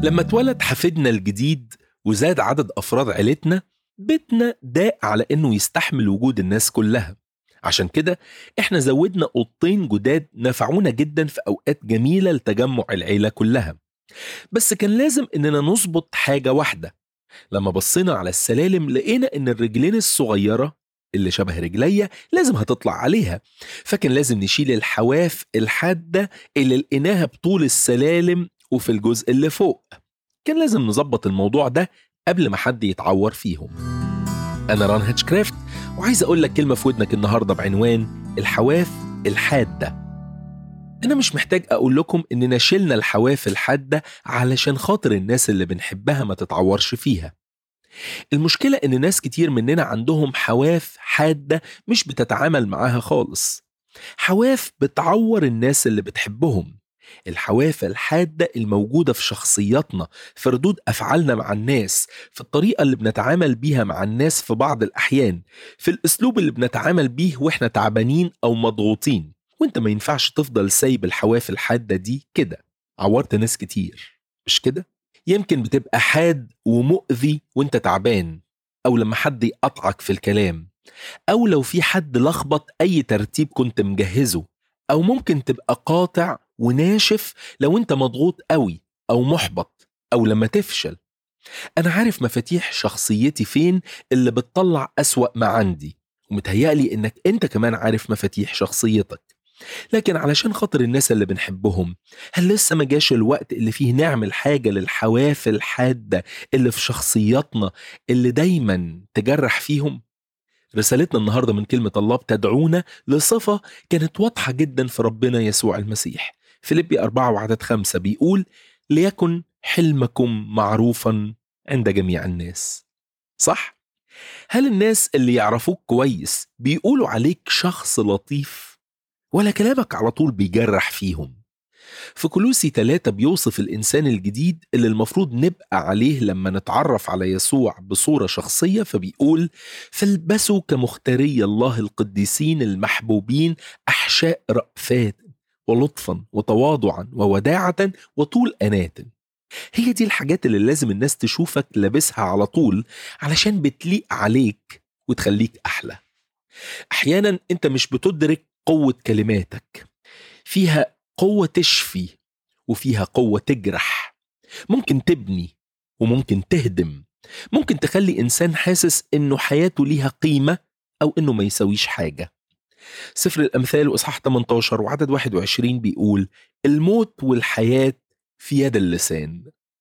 لما اتولد حفيدنا الجديد وزاد عدد أفراد عيلتنا بيتنا داق على إنه يستحمل وجود الناس كلها عشان كده احنا زودنا أوضتين جداد نفعونا جدا في أوقات جميلة لتجمع العيلة كلها بس كان لازم إننا نظبط حاجة واحدة لما بصينا على السلالم لقينا إن الرجلين الصغيرة اللي شبه رجليا لازم هتطلع عليها فكان لازم نشيل الحواف الحادة اللي لقيناها بطول السلالم وفي الجزء اللي فوق كان لازم نظبط الموضوع ده قبل ما حد يتعور فيهم أنا ران هاتشكرافت وعايز أقول لك كلمة في ودنك النهاردة بعنوان الحواف الحادة أنا مش محتاج أقول لكم إننا شلنا الحواف الحادة علشان خاطر الناس اللي بنحبها ما تتعورش فيها المشكلة إن ناس كتير مننا عندهم حواف حادة مش بتتعامل معاها خالص حواف بتعور الناس اللي بتحبهم الحواف الحادة الموجودة في شخصياتنا في ردود أفعالنا مع الناس في الطريقة اللي بنتعامل بيها مع الناس في بعض الأحيان في الأسلوب اللي بنتعامل بيه وإحنا تعبانين أو مضغوطين وإنت ما ينفعش تفضل سايب الحواف الحادة دي كده عورت ناس كتير مش كده؟ يمكن بتبقى حاد ومؤذي وانت تعبان أو لما حد يقطعك في الكلام أو لو في حد لخبط أي ترتيب كنت مجهزه أو ممكن تبقى قاطع وناشف لو انت مضغوط قوي أو محبط أو لما تفشل أنا عارف مفاتيح شخصيتي فين اللي بتطلع أسوأ ما عندي ومتهيألي إنك أنت كمان عارف مفاتيح شخصيتك لكن علشان خاطر الناس اللي بنحبهم هل لسه ما جاش الوقت اللي فيه نعمل حاجة للحواف الحادة اللي في شخصياتنا اللي دايما تجرح فيهم؟ رسالتنا النهاردة من كلمة الله بتدعونا لصفة كانت واضحة جدا في ربنا يسوع المسيح فيليبي أربعة وعدد خمسة بيقول ليكن حلمكم معروفا عند جميع الناس صح؟ هل الناس اللي يعرفوك كويس بيقولوا عليك شخص لطيف؟ ولا كلامك على طول بيجرح فيهم؟ في كلوسي ثلاثة بيوصف الإنسان الجديد اللي المفروض نبقى عليه لما نتعرف على يسوع بصورة شخصية فبيقول فالبسوا كمختاري الله القديسين المحبوبين أحشاء رأفات ولطفا وتواضعا ووداعة وطول أنات هي دي الحاجات اللي لازم الناس تشوفك لابسها على طول علشان بتليق عليك وتخليك أحلى أحيانا أنت مش بتدرك قوة كلماتك فيها قوة تشفي وفيها قوة تجرح ممكن تبني وممكن تهدم ممكن تخلي إنسان حاسس إنه حياته ليها قيمة أو إنه ما يسويش حاجة سفر الأمثال وإصحاح 18 وعدد 21 بيقول الموت والحياة في يد اللسان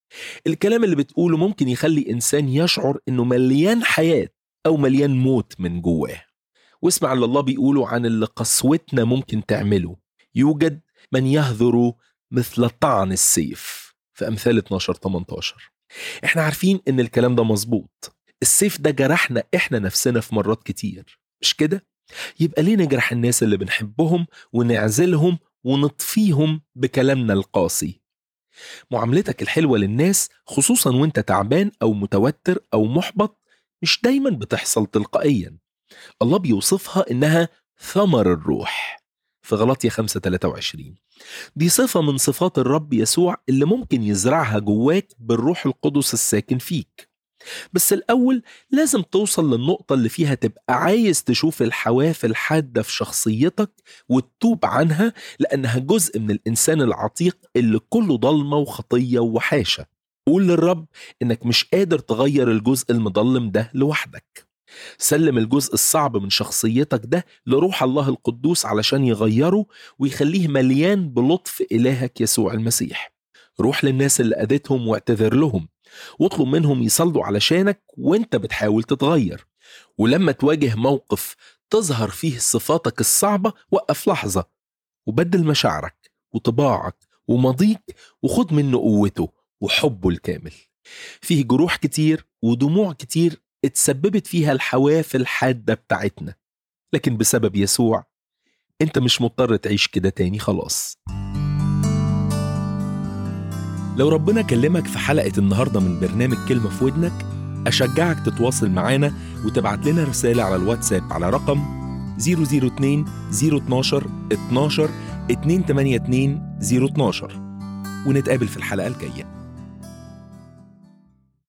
الكلام اللي بتقوله ممكن يخلي إنسان يشعر إنه مليان حياة أو مليان موت من جواه واسمع اللي الله بيقوله عن اللي قسوتنا ممكن تعمله يوجد من يهذر مثل طعن السيف في أمثال 12 18 احنا عارفين ان الكلام ده مظبوط السيف ده جرحنا احنا نفسنا في مرات كتير مش كده يبقى ليه نجرح الناس اللي بنحبهم ونعزلهم ونطفيهم بكلامنا القاسي معاملتك الحلوة للناس خصوصا وانت تعبان او متوتر او محبط مش دايما بتحصل تلقائيا الله بيوصفها انها ثمر الروح في غلطية 5 23 دي صفة من صفات الرب يسوع اللي ممكن يزرعها جواك بالروح القدس الساكن فيك بس الأول لازم توصل للنقطة اللي فيها تبقى عايز تشوف الحواف الحادة في شخصيتك وتتوب عنها لأنها جزء من الإنسان العتيق اللي كله ضلمة وخطية ووحاشة قول للرب إنك مش قادر تغير الجزء المضلم ده لوحدك سلم الجزء الصعب من شخصيتك ده لروح الله القدوس علشان يغيره ويخليه مليان بلطف إلهك يسوع المسيح روح للناس اللي أذيتهم واعتذر لهم واطلب منهم يصلوا علشانك وانت بتحاول تتغير ولما تواجه موقف تظهر فيه صفاتك الصعبة وقف لحظة وبدل مشاعرك وطباعك وماضيك وخد منه قوته وحبه الكامل فيه جروح كتير ودموع كتير اتسببت فيها الحواف الحادة بتاعتنا لكن بسبب يسوع انت مش مضطر تعيش كده تاني خلاص لو ربنا كلمك في حلقة النهاردة من برنامج كلمة في ودنك أشجعك تتواصل معانا وتبعت لنا رسالة على الواتساب على رقم 002 012 12 282 012 ونتقابل في الحلقة الجاية